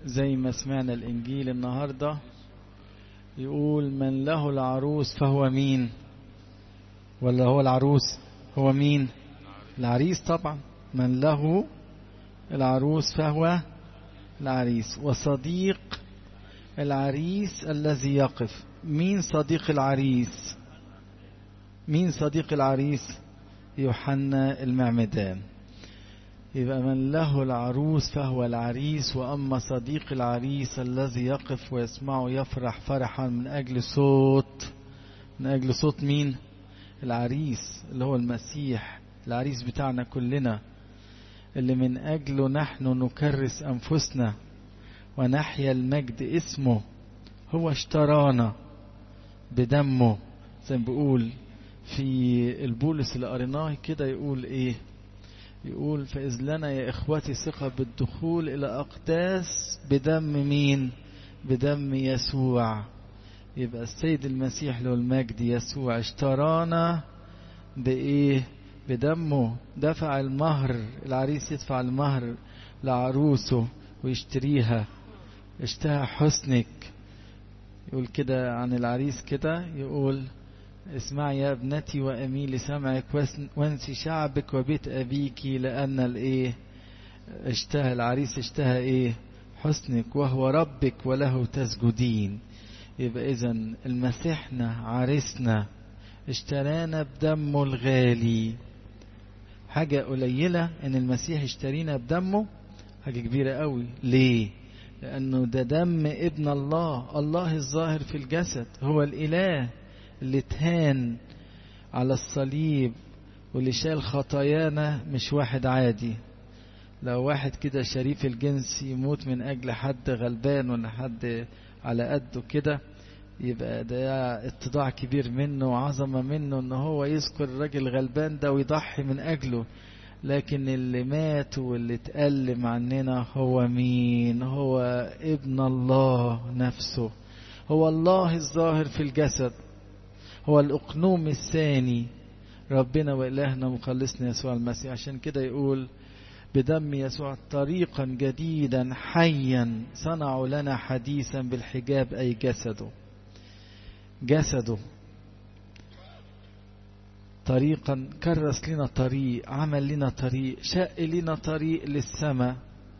زي ما سمعنا الإنجيل النهاردة يقول من له العروس فهو مين ولا هو العروس هو مين العريس طبعا من له العروس فهو العريس وصديق العريس الذي يقف مين صديق العريس مين صديق العريس يوحنا المعمدان يبقى من له العروس فهو العريس وأما صديق العريس الذي يقف ويسمعه يفرح فرحا من أجل صوت من أجل صوت مين العريس اللي هو المسيح العريس بتاعنا كلنا اللي من أجله نحن نكرس أنفسنا ونحيا المجد اسمه هو اشترانا بدمه زي ما بيقول في البولس اللي قريناه كده يقول ايه يقول فإذ لنا يا إخوتي ثقة بالدخول إلى أقداس بدم مين بدم يسوع يبقى السيد المسيح له المجد يسوع اشترانا بإيه بدمه دفع المهر العريس يدفع المهر لعروسه ويشتريها اشتهى حسنك يقول كده عن العريس كده يقول اسمعي يا ابنتي واميلي سمعك وانسي شعبك وبيت ابيك لان الايه اشتهى العريس اشتهى ايه حسنك وهو ربك وله تسجدين يبقى اذا المسيحنا عريسنا اشترانا بدمه الغالي حاجة قليلة ان المسيح اشترينا بدمه حاجة كبيرة قوي ليه لانه ده دم ابن الله الله الظاهر في الجسد هو الاله اللي اتهان على الصليب واللي شال خطايانا مش واحد عادي لو واحد كده شريف الجنس يموت من اجل حد غلبان ولا حد على قده كده يبقى ده اتضاع كبير منه وعظمة منه ان هو يذكر الراجل غلبان ده ويضحي من اجله لكن اللي مات واللي اتألم عننا هو مين هو ابن الله نفسه هو الله الظاهر في الجسد هو الأقنوم الثاني ربنا وإلهنا مخلصنا يسوع المسيح عشان كده يقول بدم يسوع طريقا جديدا حيا صنعوا لنا حديثا بالحجاب أي جسده جسده طريقا كرس لنا طريق عمل لنا طريق شق لنا طريق للسماء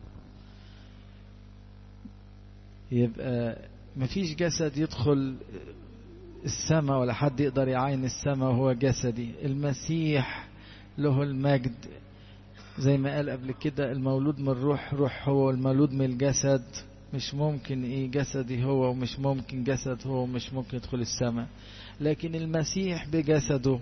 يبقى مفيش جسد يدخل السماء ولا حد يقدر يعاين السماء وهو جسدي المسيح له المجد زي ما قال قبل كده المولود من الروح روح هو المولود من الجسد مش ممكن ايه جسدي هو ومش ممكن جسد هو ومش ممكن يدخل السماء لكن المسيح بجسده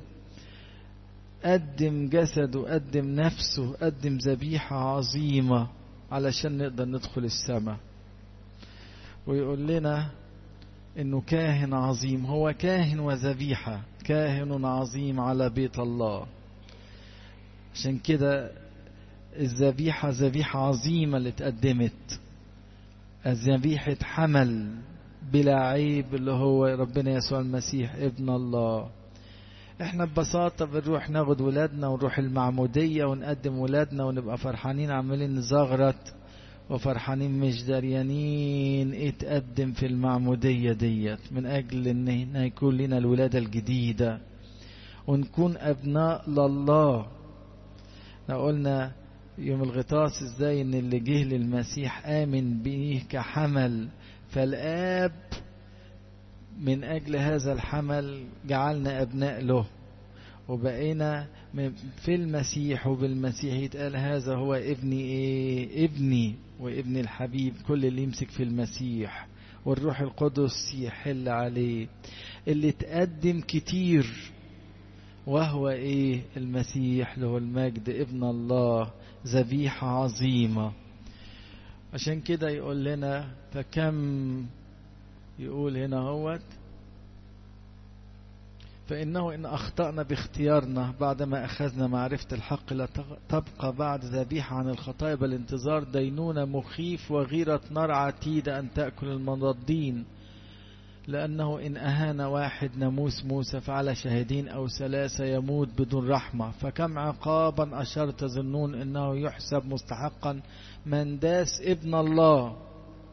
قدم جسده قدم نفسه قدم ذبيحة عظيمة علشان نقدر ندخل السماء ويقول لنا انه كاهن عظيم هو كاهن وذبيحة كاهن عظيم على بيت الله عشان كده الذبيحة ذبيحة عظيمة اللي اتقدمت ذبيحة حمل بلا عيب اللي هو ربنا يسوع المسيح ابن الله احنا ببساطة بنروح ناخد ولادنا ونروح المعمودية ونقدم ولادنا ونبقى فرحانين عمالين نزغرت وفرحانين مش دريانين ايه تقدم في المعمودية ديت من اجل ان يكون لنا الولادة الجديدة ونكون ابناء لله لو قلنا يوم الغطاس ازاي ان اللي جه للمسيح امن به كحمل فالاب من اجل هذا الحمل جعلنا ابناء له وبقينا في المسيح وبالمسيح يتقال هذا هو ابني ايه ابني وابن الحبيب كل اللي يمسك في المسيح والروح القدس يحل عليه اللي تقدم كتير وهو ايه المسيح له المجد ابن الله ذبيحة عظيمة عشان كده يقول لنا فكم يقول هنا هوت فإنه إن أخطأنا باختيارنا بعدما أخذنا معرفة الحق لا تبقى بعد ذبيحة عن الخطايا بل انتظار دينونة مخيف وغيرة نار عتيدة أن تأكل المنضدين لأنه إن أهان واحد ناموس موسى فعلى شاهدين أو ثلاثة يموت بدون رحمة فكم عقابا أشرت تظنون أنه يحسب مستحقا من داس ابن الله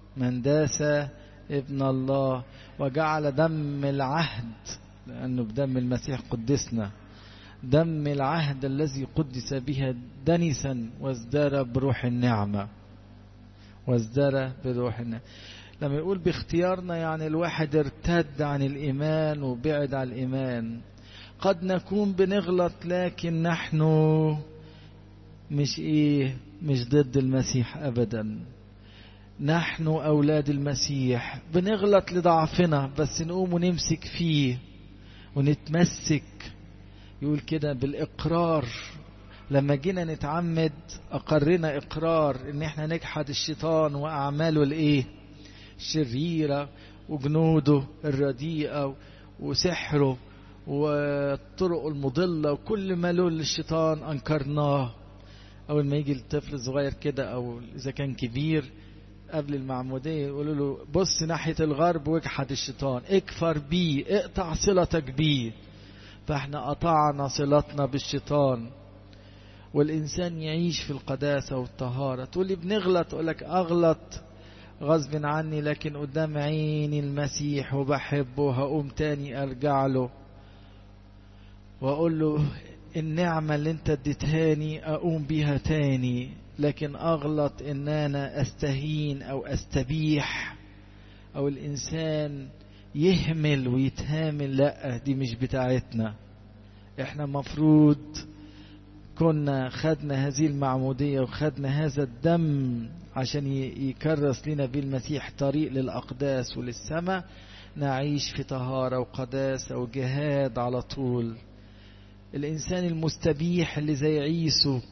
من داس ابن الله وجعل دم العهد لأنه بدم المسيح قدسنا دم العهد الذي قدس بها دنسا وازداد بروح النعمة وازداد بروح النعمة لما يقول باختيارنا يعني الواحد ارتد عن الإيمان وبعد عن الإيمان قد نكون بنغلط لكن نحن مش ايه مش ضد المسيح ابدا نحن اولاد المسيح بنغلط لضعفنا بس نقوم ونمسك فيه ونتمسك يقول كده بالاقرار لما جينا نتعمد اقرنا اقرار ان احنا نجحد الشيطان واعماله الايه الشريره وجنوده الرديئه وسحره والطرق المضلة وكل ما له للشيطان أنكرناه أول ما يجي الطفل صغير كده أو إذا كان كبير قبل المعمودية يقولوا له بص ناحية الغرب واجحد الشيطان اكفر بيه اقطع صلتك بيه فاحنا قطعنا صلتنا بالشيطان والإنسان يعيش في القداسة والطهارة تقول لي بنغلط أقول لك أغلط غصب عني لكن قدام عيني المسيح وبحبه هقوم تاني أرجع له واقول له النعمة اللي انت اديتهاني اقوم بيها تاني لكن اغلط ان انا استهين او استبيح او الانسان يهمل ويتهامل لا دي مش بتاعتنا احنا مفروض كنا خدنا هذه المعمودية وخدنا هذا الدم عشان يكرس لنا بالمسيح طريق للأقداس وللسماء نعيش في طهارة وقداسة وجهاد على طول الإنسان المستبيح اللي زي عيسو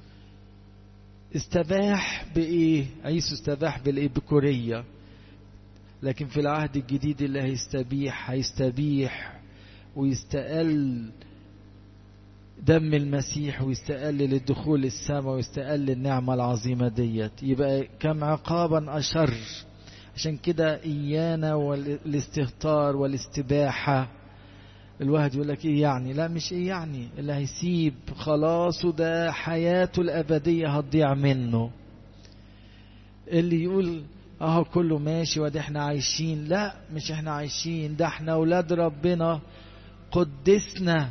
استباح بإيه؟ عيسو استباح بالإيه؟ بكورية لكن في العهد الجديد اللي هيستبيح هيستبيح ويستقل دم المسيح ويستقل للدخول السماء ويستقل النعمة العظيمة ديت يبقى كم عقابا أشر عشان كده إيانا والاستهتار والاستباحة الواحد يقول لك ايه يعني لا مش ايه يعني اللي هيسيب خلاصه ده حياته الابديه هتضيع منه اللي يقول اهو كله ماشي وده احنا عايشين لا مش احنا عايشين ده احنا اولاد ربنا قدسنا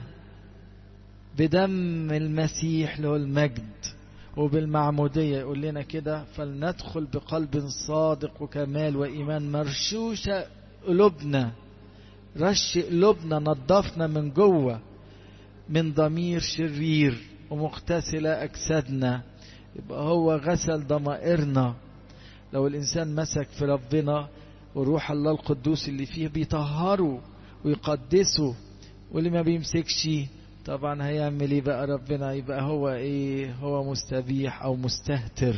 بدم المسيح له المجد وبالمعمودية يقول لنا كده فلندخل بقلب صادق وكمال وإيمان مرشوشة قلوبنا رش قلوبنا نظفنا من جوه من ضمير شرير ومغتسلة أجسادنا يبقى هو غسل ضمائرنا لو الإنسان مسك في ربنا وروح الله القدوس اللي فيه بيطهره ويقدسه واللي ما بيمسكش طبعا هيعمل ايه بقى ربنا يبقى هو ايه هو مستبيح او مستهتر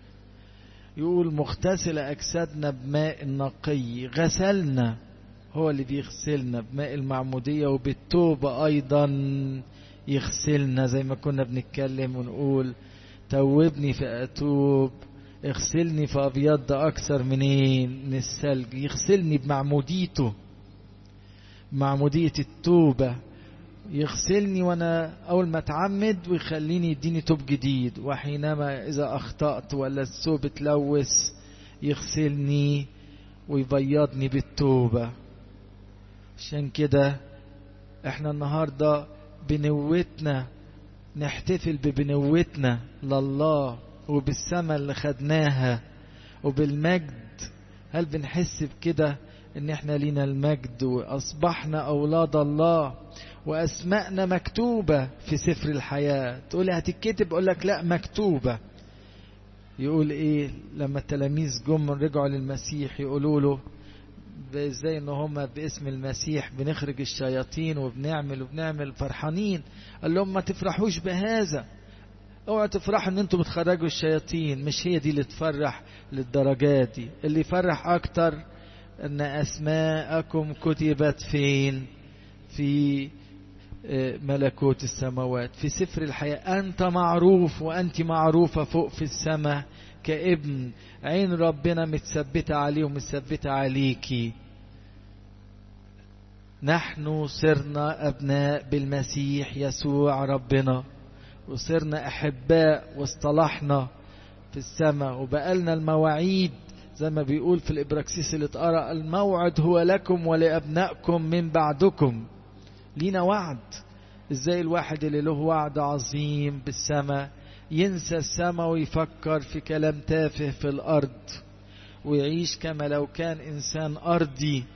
يقول مغتسل اجسادنا بماء نقي غسلنا هو اللي بيغسلنا بماء المعمودية وبالتوبة أيضا يغسلنا زي ما كنا بنتكلم ونقول توبني فأتوب اغسلني فأبيض أكثر منين من الثلج يغسلني بمعموديته معمودية التوبة يغسلني وانا اول ما اتعمد ويخليني يديني توب جديد وحينما اذا اخطأت ولا الثوب اتلوث يغسلني ويبيضني بالتوبة عشان كده احنا النهاردة بنوتنا نحتفل ببنوتنا لله وبالسماء اللي خدناها وبالمجد هل بنحس بكده ان احنا لينا المجد واصبحنا اولاد الله واسماءنا مكتوبة في سفر الحياة تقول هتتكتب اقول لك لا مكتوبة يقول ايه لما التلاميذ جم رجعوا للمسيح يقولوا له ازاي ان هم باسم المسيح بنخرج الشياطين وبنعمل وبنعمل فرحانين قال لهم ما تفرحوش بهذا اوعوا تفرحوا ان انتم بتخرجوا الشياطين مش هي دي اللي تفرح للدرجات دي اللي يفرح اكتر ان اسماءكم كتبت فين في ملكوت السماوات في سفر الحياة أنت معروف وأنت معروفة فوق في السماء كابن عين ربنا متثبتة عليه ومتثبتة عليكي نحن صرنا أبناء بالمسيح يسوع ربنا وصرنا أحباء واصطلحنا في السماء وبقالنا المواعيد زي ما بيقول في الإبراكسيس اللي اتقرأ الموعد هو لكم ولأبنائكم من بعدكم لينا وعد ازاي الواحد اللي له وعد عظيم بالسماء ينسى السماء ويفكر في كلام تافه في الأرض ويعيش كما لو كان إنسان أرضي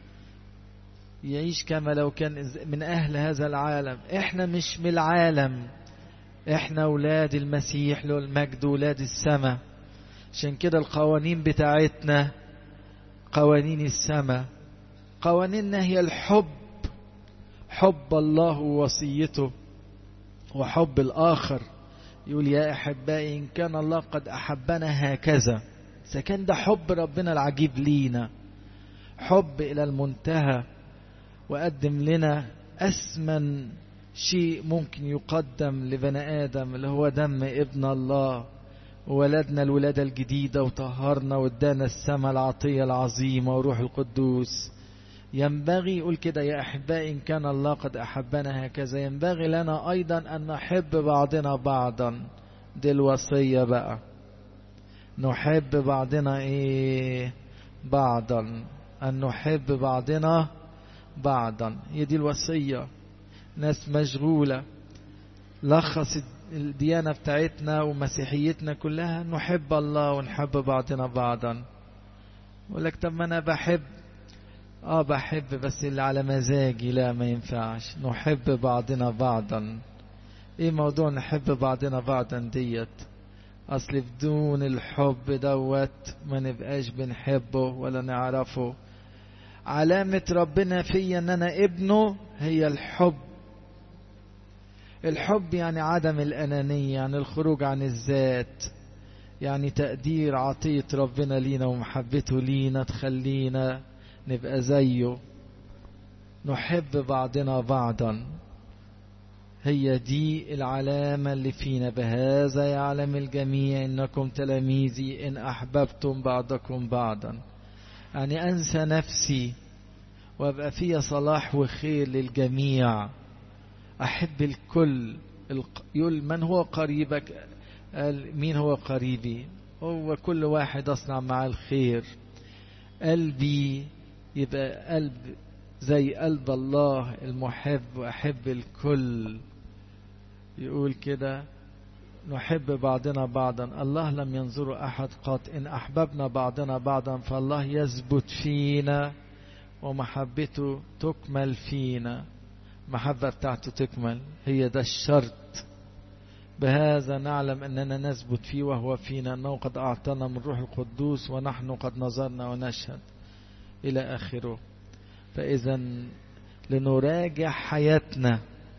يعيش كما لو كان من أهل هذا العالم إحنا مش من العالم إحنا أولاد المسيح له المجد أولاد السماء عشان كده القوانين بتاعتنا قوانين السماء قوانيننا هي الحب حب الله ووصيته وحب الآخر يقول يا أحبائي إن كان الله قد أحبنا هكذا إذا كان ده حب ربنا العجيب لينا حب إلى المنتهى وقدم لنا أثمن شيء ممكن يقدم لبني آدم اللي هو دم ابن الله وولدنا الولادة الجديدة وطهرنا وادانا السماء العطية العظيمة وروح القدوس ينبغي يقول كده يا أحبائي إن كان الله قد أحبنا هكذا ينبغي لنا أيضا أن نحب بعضنا بعضا دي الوصية بقى نحب بعضنا إيه بعضا أن نحب بعضنا بعضا هي دي الوصية ناس مشغولة لخص الديانة بتاعتنا ومسيحيتنا كلها نحب الله ونحب بعضنا بعضا يقول لك طب ما أنا بحب اه بحب بس اللي على مزاجي لا ما ينفعش نحب بعضنا بعضا ايه موضوع نحب بعضنا بعضا ديت اصل بدون الحب دوت ما نبقاش بنحبه ولا نعرفه علامة ربنا فيا ان انا ابنه هي الحب الحب يعني عدم الانانية يعني الخروج عن الذات يعني تقدير عطية ربنا لينا ومحبته لينا تخلينا نبقى زيه نحب بعضنا بعضا هي دي العلامة اللي فينا بهذا يعلم الجميع إنكم تلاميذي إن أحببتم بعضكم بعضا يعني أنسى نفسي وأبقى فيها صلاح وخير للجميع أحب الكل يقول من هو قريبك قال مين هو قريبي هو كل واحد أصنع مع الخير قلبي يبقى قلب زي قلب الله المحب وأحب الكل يقول كده نحب بعضنا بعضا الله لم ينظر أحد قط إن أحببنا بعضنا بعضا فالله يثبت فينا ومحبته تكمل فينا محبة بتاعته تكمل هي ده الشرط بهذا نعلم أننا نثبت فيه وهو فينا أنه قد أعطانا من روح القدوس ونحن قد نظرنا ونشهد إلى آخره فإذا لنراجع حياتنا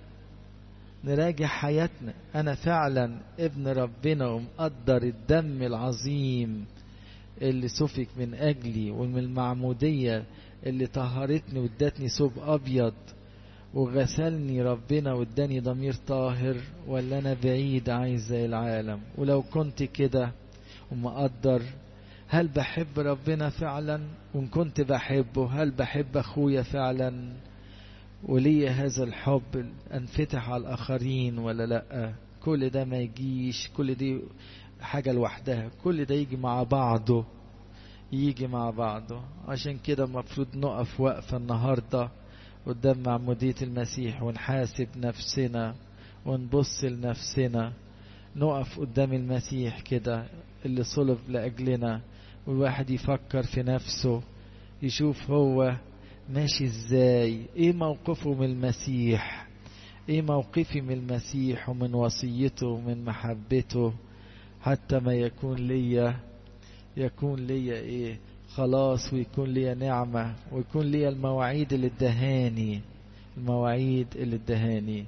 نراجع حياتنا أنا فعلا ابن ربنا ومقدر الدم العظيم اللي سفك من أجلي ومن المعمودية اللي طهرتني وادتني ثوب أبيض وغسلني ربنا واداني ضمير طاهر ولا أنا بعيد عايز زي العالم ولو كنت كده ومقدر هل بحب ربنا فعلا وإن كنت بحبه هل بحب أخويا فعلا ولي هذا الحب أنفتح على الآخرين ولا لأ كل ده ما يجيش كل دي حاجة لوحدها كل ده يجي مع بعضه يجي مع بعضه عشان كده المفروض نقف وقفة النهاردة قدام معمودية المسيح ونحاسب نفسنا ونبص لنفسنا نقف قدام المسيح كده اللي صلب لأجلنا والواحد يفكر في نفسه يشوف هو ماشي ازاي ايه موقفه من المسيح ايه موقفي من المسيح ومن وصيته ومن محبته حتى ما يكون ليا يكون ليا ايه خلاص ويكون ليا نعمة ويكون ليا المواعيد اللي ادهاني المواعيد اللي ادهاني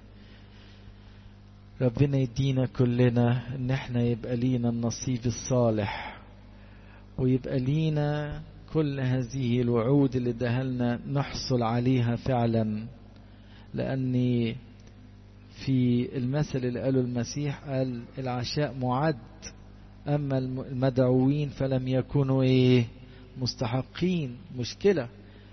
ربنا يدينا كلنا ان احنا يبقى لينا النصيب الصالح ويبقى لينا كل هذه الوعود اللي ادهلنا نحصل عليها فعلا لأني في المثل اللي قاله المسيح قال العشاء معد أما المدعوين فلم يكونوا إيه مستحقين مشكلة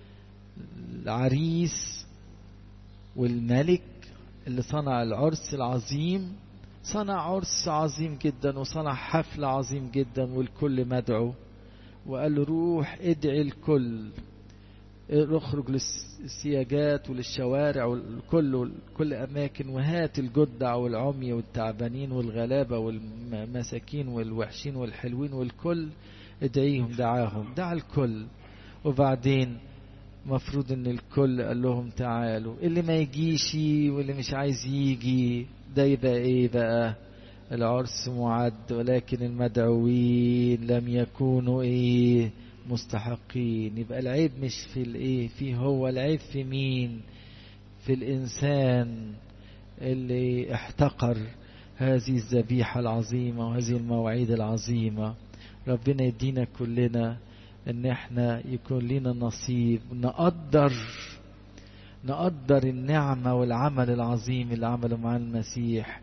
العريس والملك اللي صنع العرس العظيم صنع عرس عظيم جدا وصنع حفل عظيم جدا والكل مدعو وقال له روح ادعي الكل اخرج للسياجات وللشوارع والكل وكل أماكن وهات الجدع والعمي والتعبانين والغلابة والمساكين والوحشين والحلوين والكل ادعيهم دعاهم دعا الكل وبعدين مفروض ان الكل قال لهم تعالوا اللي ما يجيش واللي مش عايز يجي ده يبقى ايه بقى العرس معد ولكن المدعوين لم يكونوا ايه مستحقين يبقى العيب مش في الايه في هو العيب في مين في الانسان اللي احتقر هذه الذبيحة العظيمة وهذه المواعيد العظيمة ربنا يدينا كلنا ان احنا يكون لنا نصيب نقدر نقدر النعمة والعمل العظيم اللي عمله مع المسيح